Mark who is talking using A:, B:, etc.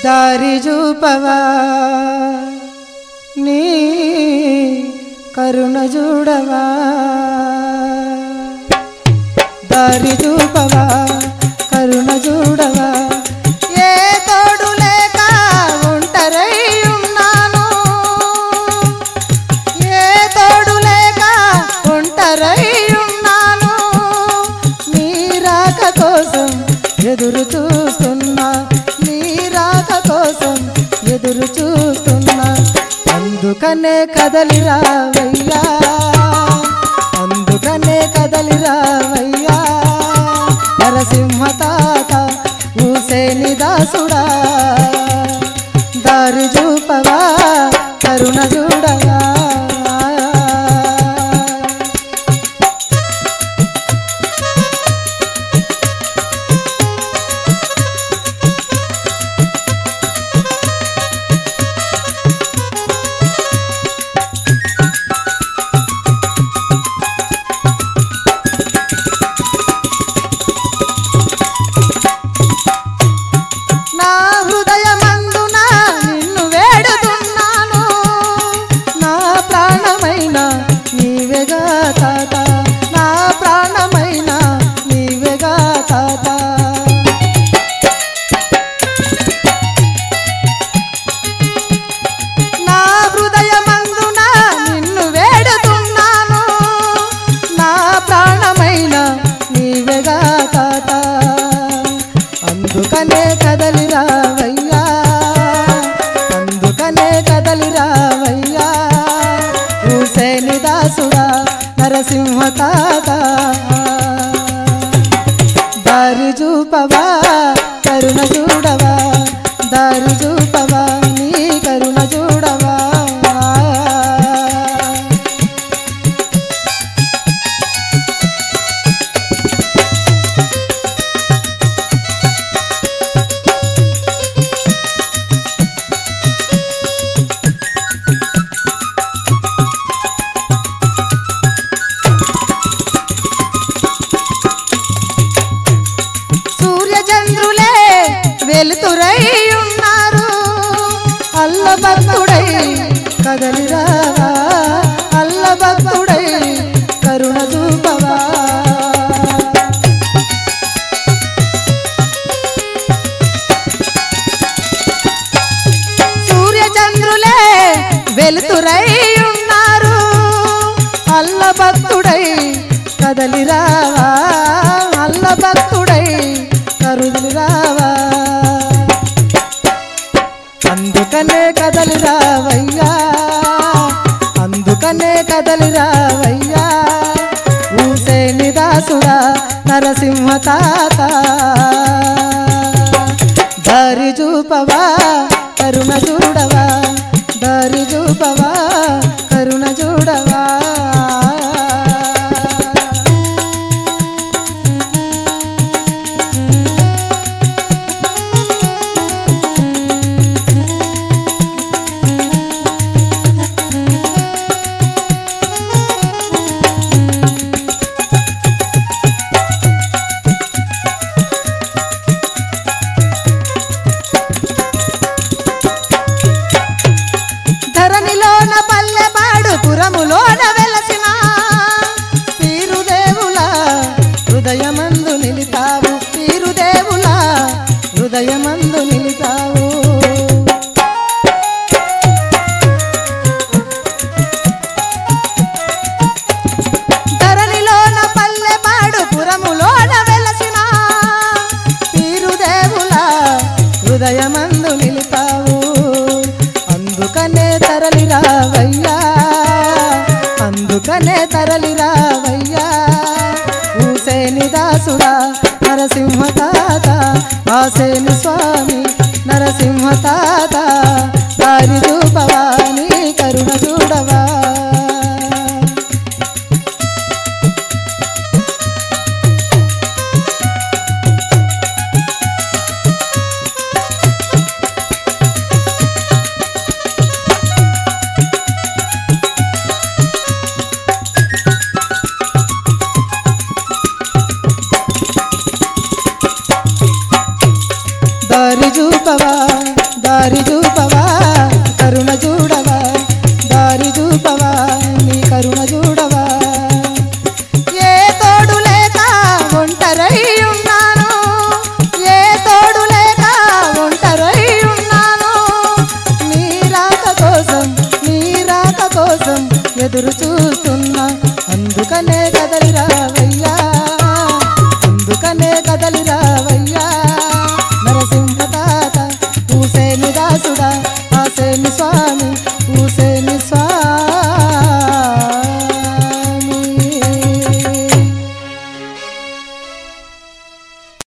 A: దారి చూపవా నీ కరుణ చూడవా దారి చూపవా కరుణ చూడవా ఏ తోడు లేక ఒంటరై ఉన్నాను ఏ తోడు లేక ఒంటరై ఉన్నాను నీ రాక కోసం ఎదురు చూస్తున్నా నీ రాక కోసం ఎదురు చూస్తున్నా అందుకనే కదలి రావయ్యా అందుకనే కదలి రావయ్యా నరసింహ తాత ఊసేని దాసుడా దారి చూపవా కరుణ చూడవా నా హృదయమందున నిన్ను వేడుతున్నాను నా ప్రాణమైన నీవెగా తాత నా ప్రాణమైన నీవెగా తాత నా హృదయమందున నిన్ను వేడుతున్నాను నా ప్రాణమైన నీవెగా తాత అందుకనే కదలి రావయ్యా అందుకనే కదలి రావయ్యా హుసేని దాసుడా నరసింహ తాత దారి చూపవా కరుణ చూడవా దారి చూపవా నీ కరుణ చూడవా సూర్యచంద్రులే వెలుతురై ఉన్నారు అల్లభక్తుడై కదలిరావా అల్లభక్తుడై కరుణ చూపవా సూర్యచంద్రులే వెలుతురై ఉన్నారు అల్లభక్తుడై కదలిరావా అల్లభక్తుడై కరుదలిరావా అందుకనే కదలి రావయ్యా అందుకనే కదలి రావయ్యా ఊసేని దాసుడా నరసింహ తాత దారి చూపవా కరుణ చూడవా దారి చూపవా కరుణ చూడవా ధరణిలోన పల్లెపాడు పురములోన వెలసిన పీరుదేవుల హృదయమందు నిలితావు పీరుదేవుల హృదయమందు నిలితావు ధరణిలోన పల్లెపాడు పురములోన వెలసిన పీరుదేవుల హృదయమందు నిలిపావు అందుకనే తరలి రావయ్యా అందుకనే తరలి రావయ్యా ఊసేని దాసుడా నరసింహ తాత వాసేని స్వామి నరసింహ తాత దారి చూపవా నీ కరుణ చూడవా దారి చూపవా ఎదురు చూస్తున్నా అందుకనే కదలిరా